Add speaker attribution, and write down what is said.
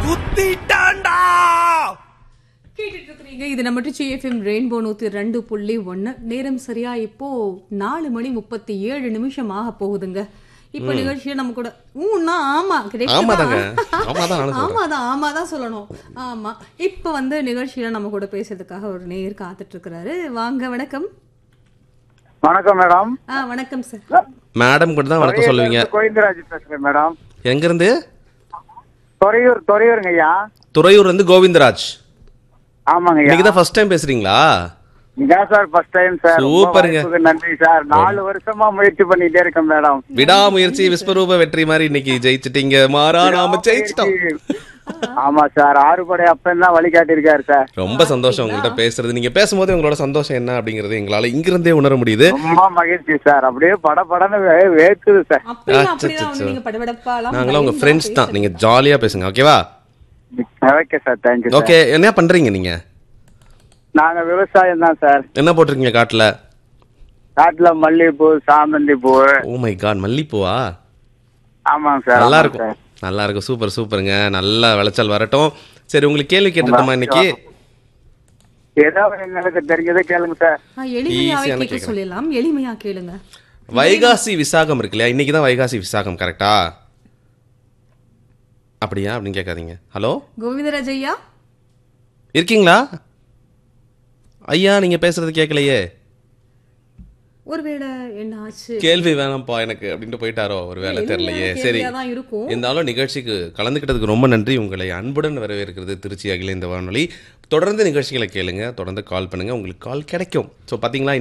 Speaker 1: குத்திட்டான்டா
Speaker 2: கேட்டுட்டு இருக்கிறீங்க இது நம்ம எஃப்எம் ரெயின்போ நூத்தி ரெண்டு புள்ளி ஒன்னு நேரம் சரியா இப்போ நாலு மணி முப்பத்தி ஏழு நிமிஷம் ஆக போகுதுங்க இப்ப நிகழ்ச்சியை நம்ம கூட ஊன்னா ஆமா correct
Speaker 3: ஆமாதாங்க.
Speaker 2: தான்.
Speaker 3: ஆமாதான் நானும் சொல்றேன்.
Speaker 2: ஆமாதான் ஆமாதான் சொல்லணும் ஆமா இப்ப வந்து நிகழ்ச்சியில நம்ம கூட பேசுறதுக்காக ஒரு நேயர் காத்துட்டு இருக்கிறாரு வாங்க வணக்கம்
Speaker 4: வணக்கம் மேடம்
Speaker 2: ஆ வணக்கம் சார்
Speaker 3: மேடம் கூட தான் வணக்கம் சொல்லுவீங்க
Speaker 4: கோவிந்தராஜ் பேசுறேன் மேடம்
Speaker 3: எங்க இருந்து
Speaker 4: துறையூர் துறையூருங்க ஐயா
Speaker 3: துறையூர் இருந்து கோவிந்தராஜ்
Speaker 4: ஆமாங்க ஐயா
Speaker 3: இன்னைக்கு தான் ஃபர்ஸ்ட் டைம் பேசுறீங்களா
Speaker 4: இதான் சார் ஃபர்ஸ்ட் டைம் சார் ரொம்ப
Speaker 3: சூப்பருங்க.
Speaker 4: வாய்ப்புக்கு நன்றி சார் நாலு வருஷமா முயற்சி பண்ணிட்டே இருக்கேன் மேடம்
Speaker 3: விடாமுயற்சி விஸ்வரூப வெற்றி மாதிரி இன்னைக்கு ஜெயிச்சிட்டீங்க மாறா நாம ஜெயிச்சிட்டோம்
Speaker 4: ஆமா சார் ஆறுபடை அப்பன் தான் வழிகாட்டி இருக்காரு சார்
Speaker 3: ரொம்ப சந்தோஷம் உங்கள்கிட்ட பேசுறது நீங்க பேசும்போது உங்களோட சந்தோஷம் என்ன அப்படிங்கறது எங்களால இங்கிருந்தே உணர முடியுது
Speaker 4: ரொம்ப மகிழ்ச்சி சார் அப்படியே பட படன்னு வே- வேக்குது சார்
Speaker 2: அப்படியே
Speaker 3: அச்சச்சோ.
Speaker 2: அப்படிதான் வந்து நீங்க படபடப்பாலாம்
Speaker 3: நாங்களும் உங்க
Speaker 2: பயந்து
Speaker 3: ஃப்ரெண்ட்ஸ் தான் நீங்க ஜாலியா பேசுங்க ஓகேவா
Speaker 4: ஓகே சார் தேங்க்யூ
Speaker 3: ஓகே என்ன பண்றீங்க நீங்க
Speaker 4: நாங்க விவசாயம் தான் சார்
Speaker 3: என்ன போட்டிருக்கீங்க காட்டுல
Speaker 4: காட்டுல மல்லிகைப்பூ சாமந்தி பூ
Speaker 3: ஓ மை காட் மல்லிப்பூவா
Speaker 4: ஆமாங்க சார்
Speaker 3: நல்லா
Speaker 4: ஆமாங்க
Speaker 3: இருக்கும்
Speaker 4: சார்.
Speaker 3: நல்லா இருக்கும் சூப்பர் சூப்பருங்க நல்ல விளைச்சல் வரட்டும் சரி உங்களுக்கு கேள்வி கேட்டுட்டோமா இன்னைக்கு
Speaker 4: ஏதோ எங்களுக்கு தெரிஞ்சதை கேளுங்க சார்
Speaker 2: ஆ, எளிமையாவே
Speaker 3: ஈஸியான
Speaker 2: கேட்க சொல்லிடலாம் எளிமையா கேளுங்க
Speaker 3: வைகாசி விசாகம் இருக்கு இல்லையா இன்னைக்கு தான் வைகாசி விசாகம் கரெக்டா அப்படியா அப்படின்னு கேட்காதீங்க ஹலோ
Speaker 2: கோவிந்தராஜ் ஐயா
Speaker 3: இருக்கீங்களா ஐயா நீங்க பேசுறது கேட்கலையே
Speaker 2: ஒருவேளை என்ன ஆச்சு
Speaker 3: கேள்வி வேணாம்ப்பா எனக்கு அப்படின்ட்டு போயிட்டாரோ ஒரு வேலை தெரியலையே
Speaker 2: எளிமையான
Speaker 3: சரி
Speaker 2: கேள்வியாதான் இருக்கும்.
Speaker 3: இருந்தாலும் நிகழ்ச்சிக்கு கலந்துக்கிட்டதுக்கு ரொம்ப நன்றி உங்களை அன்புடன் வரவேற்கிறது திருச்சி அகில இந்த வானொலி தொடர்ந்து நிகழ்ச்சிகளை கேளுங்க தொடர்ந்து கால் பண்ணுங்க உங்களுக்கு கால் கிடைக்கும் ஸோ பார்த்தீங்களா